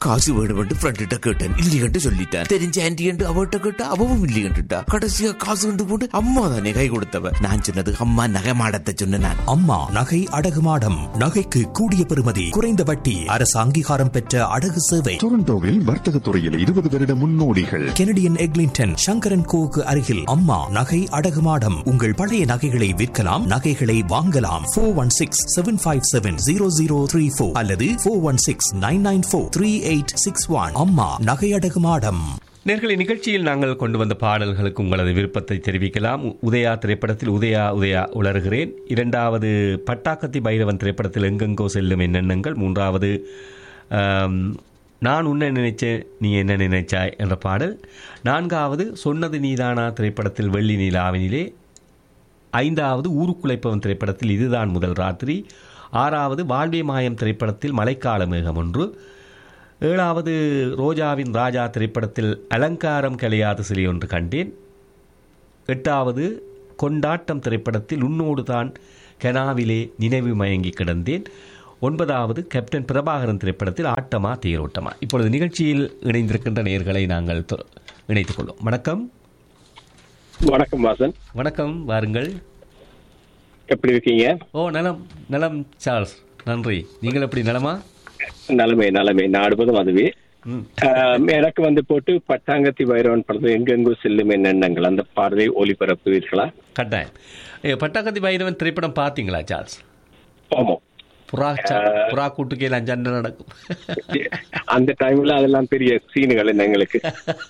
காசு வேணுமென்று ஃப்ரெண்ட்ட கேட்டேன் இல்லையென்று சொல்லிட்டேன் தெரிஞ்ச ஆன்டி என்று அவட்ட கேட்டா அவவும் இல்லையென்றுட்டா கடைசியா காசு கொண்டு போட்டு அம்மா தானே கை கொடுத்தவ நான் சொன்னது அம்மா நகை மாடத்தை சொன்ன நான் அம்மா நகை அடகு மாடம் நகைக்கு கூடிய பெறுமதி குறைந்த வட்டி அரசு அங்கீகாரம் பெற்ற அடகு சேவை டொரண்டோவில் வர்த்தக துறையில் இருபது வருட முன்னோடிகள் கெனடியன் எக்லிங்டன் சங்கரன் கோவுக்கு அருகில் அம்மா நகை அடகு மாடம் உங்கள் பழைய நகைகளை விற்கலாம் நகைகளை வாங்கலாம் four one six seven five seven zero zero three four அல்லது four one six nine nine four three eight six one அம்மா நகை அடகு மாடம் நேர்களை நிகழ்ச்சியில் நாங்கள் கொண்டு வந்த பாடல்களுக்கு உங்களது விருப்பத்தை தெரிவிக்கலாம் உ- உதயா திரைப்படத்தில் உதயா உதயா உளறுகிறேன் இரண்டாவது பட்டாக்கத்தி பைரவன் திரைப்படத்தில் எங்கெங்கோ செல்லும் என்னெண்ணங்கள் மூன்றாவது ஆம், நான் உன்னை நினைச்சேன் நீ என்ன நினைச்சாய் என்ற பாடல் நான்காவது சொன்னது நீதானா திரைப்படத்தில் வெள்ளி நிலாவினிலே ஐந்தாவது ஊருக்குலைப்பவன் திரைப்படத்தில் இதுதான் முதல் ராத்திரி ஆறாவது வாழ்வே மாயம் திரைப்படத்தில் மழைக்கால மேகம் ஒன்று ஏழாவது ரோஜாவின் ராஜா திரைப்படத்தில் அலங்காரம் கலையாத சிலை ஒன்று கண்டேன் எட்டாவது கொண்டாட்டம் திரைப்படத்தில் உன்னோடு தான் கெனாவிலே நினைவு மயங்கி கிடந்தேன் ஒன்பதாவது கேப்டன் பிரபாகரன் திரைப்படத்தில் ஆட்டமா தேரோட்டமா இப்பொழுது நிகழ்ச்சியில் இணைந்திருக்கின்ற நேயர்களை நாங்கள் தொ- இணைத்துக் கொள்வோம் வணக்கம் வணக்கம் வாசன் வணக்கம் வாருங்கள் எப்படி இருக்கீங்க ஓ நலம் நலம் சார்ல்ஸ் நன்றி நீங்கள் எப்படி நலமா நலமே நலமே நாடுவதும் அதுவே ம் ஆஹ், எனக்கு வந்து போட்டு பட்டாங்கத்தி பைரவன் படத்தில் எங்கெங்கோ செல்லும் எண்ணங்கள் அந்த பாடலை ஒளிபரப்புவீர்களா கட்டாயம் ஏ, பட்டாக்கத்தி பைரவன் திரைப்படம் பார்த்தீங்களா சார்ல்ஸ் ஆமாம் புறா சா- புறா கூட்டுக்கையில் அஞ்சாண்டு நடக்கும் அந்த டைம்ல அதெல்லாம் பெரிய சீனுகள் என்ன எங்களுக்கு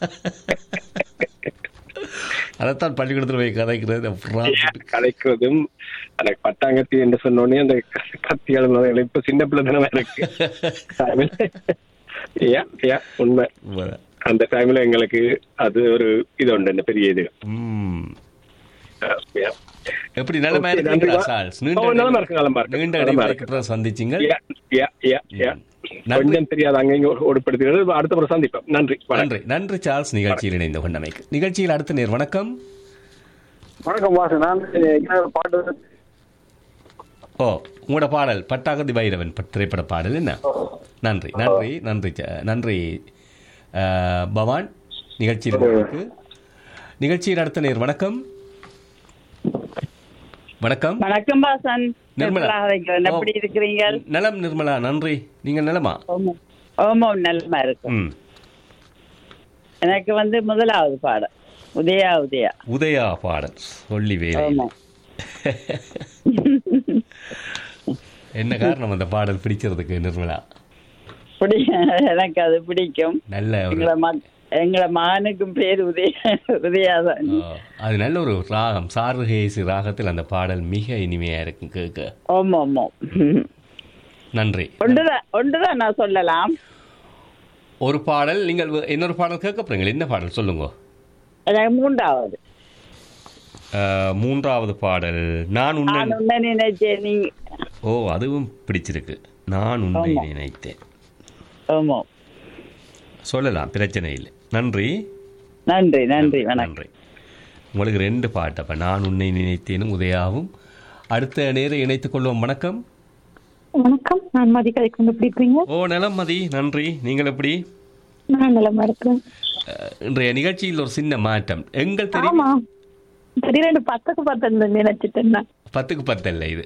அதைத்தான் பள்ளிக்கூடத்தில் போய் கதைக்கிறது புறா கூட்டு- கலைக்கிறதும் எனக்கு பட்டாங்கத்தி என்று சொன்னோடனே அந்த கத்தியாளர் முதல்ல இப்ப சின்ன பிள்ளை தானே இருக்கு ஏன் ஏன் உண்மை உண்மைதான். அந்த டைம்ல எங்களுக்கு அது ஒரு இது உண்டு என்ன பெரிய இது ம் ஆஹ், yeah. எப்படி நிலைமை Okay, இருக்கீங்களா நன்றி. சார்ல்ஸ் ஓ, நீண்ட நலமா இடைவெளி- இருக்கு, நலமா இருக்கு. நீண்ட நலமா இடைவெளிக்கு இருக்கு. அப்புறம் சந்திச்சிங்க Yeah, yeah, yeah, yeah. நன்றி. கொஞ்சம் தெரியாது அங்கே ஓடுபடுத்துகிறது அடுத்த முறை சந்திப்போம் நன்றி வணக்கம் நன்றி நன்றி சார்ல்ஸ் நிகழ்ச்சியில் இணைந்து கொண்டமைக்கு நிகழ்ச்சியில் அடுத்த நேர் வணக்கம் வணக்கம் வாசு நான் இன்னொரு பாட்டு ஓ உங்களோட பாடல் பட்டாக்கத்தி பைரவன் ப- திரைப்பட பாடல் என்ன நன்றி நன்றி நன்றி ச- நன்றி அஹ், பவான் நிகழ்ச்சியில் இருந்ததற்கு. நிகழ்ச்சியில் அடுத்த நேர் வணக்கம் வணக்கம் வணக்கம் பாசன் நிர்மலா. நிர்மலா வைக்கிறேன். எப்படி ஓ. இருக்கிறீங்க நலம் நிர்மலா நன்றி நீங்கள் நலமா ஆமாம். ஆமாம் நல்லமா இருக்கும் ம் எனக்கு வந்து முதலாவது பாடம் உதயா உதயா உதயா பாடல் சொல்லி வேலை ஆமாம் என்ன காரணம் அந்த பாடல் பிடிக்கிறதுக்கு நிர்மலா பிடி எனக்கு அது பிடிக்கும் நல்ல ஒரு எங்களை மக் எங்களை மகனுக்கும் பேர் உதய உதயாதான் ஆ, அது நல்ல ஒரு ராகம் சாருகேசி ராகத்தில் அந்த பாடல் மிக இனிமையா இருக்கும் கேட்க ஆமாம் ஆமாம் நன்றி ஒன்றுதான் ஒன்றுதான் நான் சொல்லலாம் ஒரு பாடல் நீங்கள் வே- இன்னொரு பாடல் கேட்க போறீங்களா என்ன பாடல் சொல்லுங்க எனக்கு மூன்றாவது ஆ, மூன்றாவது பாடல் நான் உன்னை நான் உன்ன நினைச்சேன் நீ ஓ அதுவும் பிடிச்சிருக்கு நான் உன்னை ஆமா. நினைத்தேன் ஆமாம் சொல்லலாம் பிரச்சனை இல்லை நன்றி நன்றி நன்றி வணக்கம் நன்றி உங்களுக்கு ரெண்டு பாட்டு அப்ப நான் உன்னை நினைத்தேனும் உதயாவும் அடுத்த நேரம் இணைத்துக் கொள்வோம் வணக்கம் வணக்கம் நான் மதிக்கதை கொண்டு எப்படி இருக்கீங்க ஓ நலம் மதி நன்றி நீங்கள் எப்படி நான் நலமா இருக்கிறேன் அஹ், இன்றைய நிகழ்ச்சியில் ஒரு சின்ன மாற்றம் எங்கள் தெரியும் ஆமா திடீரெண்டு பத்துக்கு பத்து நினைச்சிட்டேன் நான். பத்துக்கு பத்தல்ல இது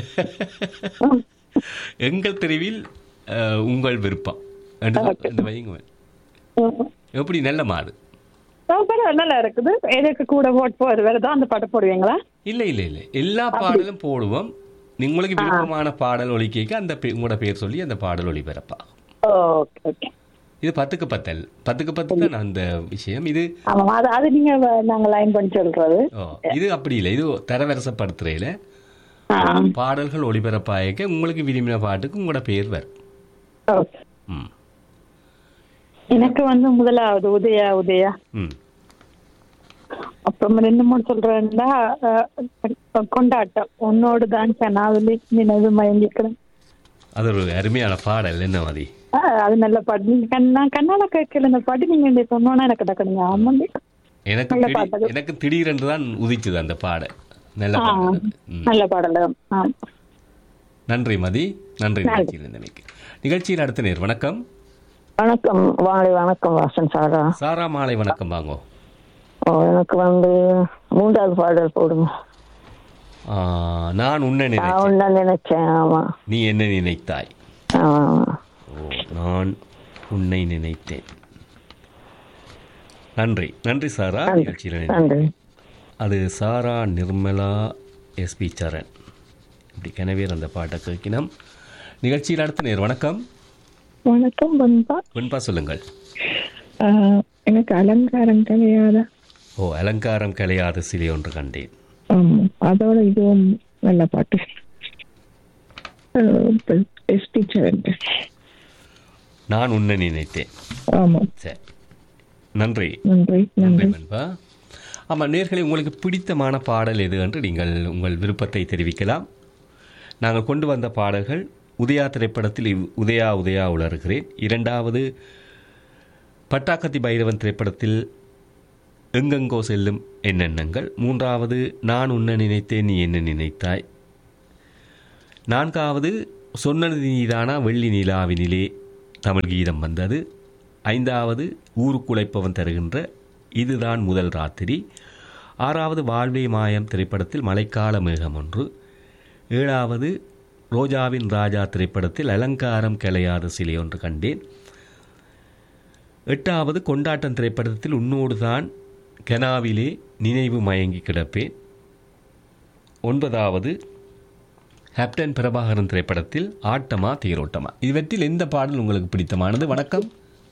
எங்கள் தெருவில் அஹ், உங்கள் விருப்பம் என்று- என்று வைங்க எப்படி நல்ல மாது ஆ, பரவாயில்ல, நல்லா இருக்குது எதுக்கு கூட ஓட் போறது வருதோ அந்த பாட்டு போடுவீங்களா இல்ல இல்ல இல்ல எல்லா பாடலும் போடுவோம் உங்களுக்கு விருப்பமான பாடல் ஒலிக்க அந்த பே- உங்களோட பேர் சொல்லி அந்த பாடல் ஒளிபரப்பாகும் ஓகே ஓகே இது பத்துக்கு பத்தல் பத்துக்கு பத்து தான் அந்த விஷயம் இது ஆமா அது அது நீங்க வ- நாங்க லைன் பண்ணி சொல்றது ஓ, இது அப்படி இல்லை இது தரவரிசப்படுத்துறையில ஆ, பாடல்கள் ஒளிபரப்பாயக்க உங்களுக்கு விரும்பின பாட்டுக்கு உங்களோட பேர் வரும் ஓகே. ம் எனக்கு வந்து முதலாவது உதயா உதயா ம் அப்புறம் ரெண்டு மூணு சொல்றேன்னா அஹ், கொண்டாட்டம் உன்னோடு தான் கனாவிலே நினைவு மயங்கிக்கிறேன் அது ஒரு அருமையான பாடல் என்ன மாதிரி ஆ, அது நல்ல பாட்டு நீங்க கண்ணா கண்ணால கேட்கல இந்த பாட்டு நீங்க இந்த சொன்னோன்னா எனக்கு டக்குனு ஞாபகம் வந்து. எனக்கு நல்ல திடீர்- பாட்டு. எனக்கு திடீரென்று தான் உதிச்சது அந்த பாடல் நல்ல ஆ, பாடல் அது. ம். நல்ல பாடல் ஆ. நன்றி மதி நன்றி நன்றி. நிகழ்ச்சியில் இருந்தமைக்கு நிகழ்ச்சியில் அடுத்த நேர் வணக்கம் வணக்கம் வாழை வணக்கம் வாசன் சாரா சாரா மாலை வணக்கம் வாங்கோ ஓ, எனக்கு வந்து மூன்றாவது பாடல் போடுங்க ஆ, நான் உன்னை நான் நினைத்தேன் ஒன்னா நினைச்சேன் ஆமா நீ என்ன நினைத்தாய் ஆமா ஆமா ஓ நான் உன்னை நினைத்தேன் நன்றி நன்றி சாரா நன்றி. நிகழ்ச்சியில் இணைந்து. நன்றி அது சாரா நிர்மலா எஸ்பி சரண் இப்படி கனவேர் அந்த பாட்டை கேட்கினோம் நிகழ்ச்சியில் அடுத்த நேர் வணக்கம் வணக்கம் பண்பா வெண்பா சொல்லுங்கள் ஆஹ், எனக்கு அலங்காரம் கிடையாதா ஓ அலங்காரம் கலையாத சிலை ஒன்று கண்டேன் ஆமா அதோட இதுவும் நல்ல பாட்டு எஸ்பி சரண் நான் உன்னை நினைத்தேன் ஆமா சரி நன்றி நன்றி நன்றி நன்றி வெண்பா ஆமாம் நேர்களை உங்களுக்கு பிடித்தமான பாடல் எது என்று நீங்கள் உங்கள் விருப்பத்தை தெரிவிக்கலாம் நாங்கள் கொண்டு வந்த பாடல்கள் உதயா திரைப்படத்தில் இவ்- உதயா உதயா உளறுகிறேன் இரண்டாவது பட்டாக்கத்தி பைரவன் திரைப்படத்தில் எங்கெங்கோ செல்லும் என்னெண்ணங்கள் மூன்றாவது நான் உன்னை நினைத்தேன் நீ என்ன நினைத்தாய் நான்காவது சொன்னது நீதானா வெள்ளி நிலாவினிலே தமிழ் கீதம் வந்தது ஐந்தாவது ஊருக்குழைப்பவன் தருகின்ற இதுதான் முதல் ராத்திரி ஆறாவது வாழ்வே மாயம் திரைப்படத்தில் மழைக்கால மேகம் ஒன்று ஏழாவது ரோஜாவின் ராஜா திரைப்படத்தில் அலங்காரம் கிளையாத சிலை ஒன்று கண்டேன் எட்டாவது கொண்டாட்டம் திரைப்படத்தில் உன்னோடு தான் கெனாவிலே நினைவு மயங்கி கிடப்பேன் ஒன்பதாவது கேப்டன் பிரபாகரன் திரைப்படத்தில் ஆட்டமா தேரோட்டமா இவற்றில் எந்த பாடல் உங்களுக்கு பிடித்தமானது வணக்கம்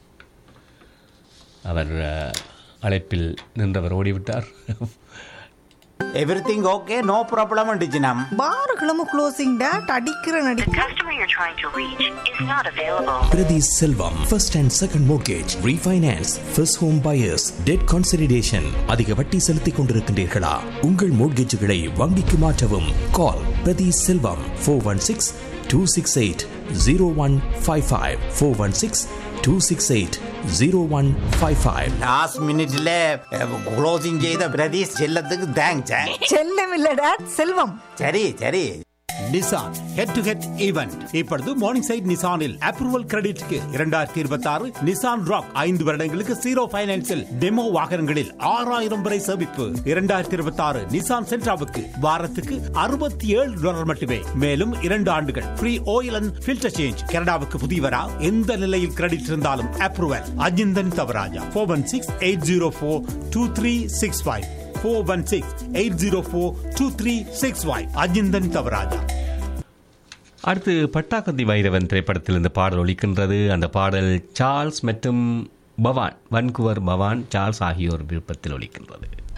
அவர் அஹ், அழைப்பில் நின்றவர் ஓடிவிட்டார் எவ்ரிதிங் ஓகே நோ ப்ராப்ளம் டிஜினம் பாருகளும் க்ளோசிங் டேட் அடிக்கிற நடி Priti Selvam, first and second mortgage, refinance, first home buyers, debt consolidation. அதிக வட்டி செலுத்திக் கொண்டிருக்கின்றீர்களா உங்கள் மோட்கேஜுகளை வங்கிக்கு மாற்றவும் call Prathi Selvam four one six two six eight zero one five five four one six two six eight zero one five five last மினிட்ல closing செய்த பிரதீஷ் செல்லத்துக்கு thanks செல்லம் இல்ல டேட் செல்வம் சரி சரி Nissan head to head event இப்பொழுது மார்னிங் சைட் நிசானில் approval கிரெடிட்க்கு இரண்டாயிரத்தி இருபத்தி ஆறு நிசான் ராக் ஐந்து வருடங்களுக்கு ஜீரோ பைனான்சில் டெமோ வாகனங்களில் ஆறாயிரம் வரை சேமிப்பு இரண்டாயிரத்தி இருபத்தி ஆறு நிசான் சென்ட்ராவுக்கு வாரத்துக்கு அறுபத்தி ஏழு டாலர் மட்டுமே மேலும் இரண்டு ஆண்டுகள் free oil and filter change கனடாவுக்கு புதியவரா எந்த நிலையில் கிரெடிட் இருந்தாலும் approval Ajinthan Thavarajah four one six eight zero four two three six five four one six eight zero four two three six five Ajinthan Thavarajah அடுத்து பட்டாக்கத்தி வைரவன் திரைப்படத்தில் இந்த பாடல் ஒலிக்கின்றது அந்த பாடல் சார்ல்ஸ் மற்றும் பவான் வன்குவர் பவான் சார்ல்ஸ் ஆகியோர் விருப்பத்தில் ஒலிக்கின்றது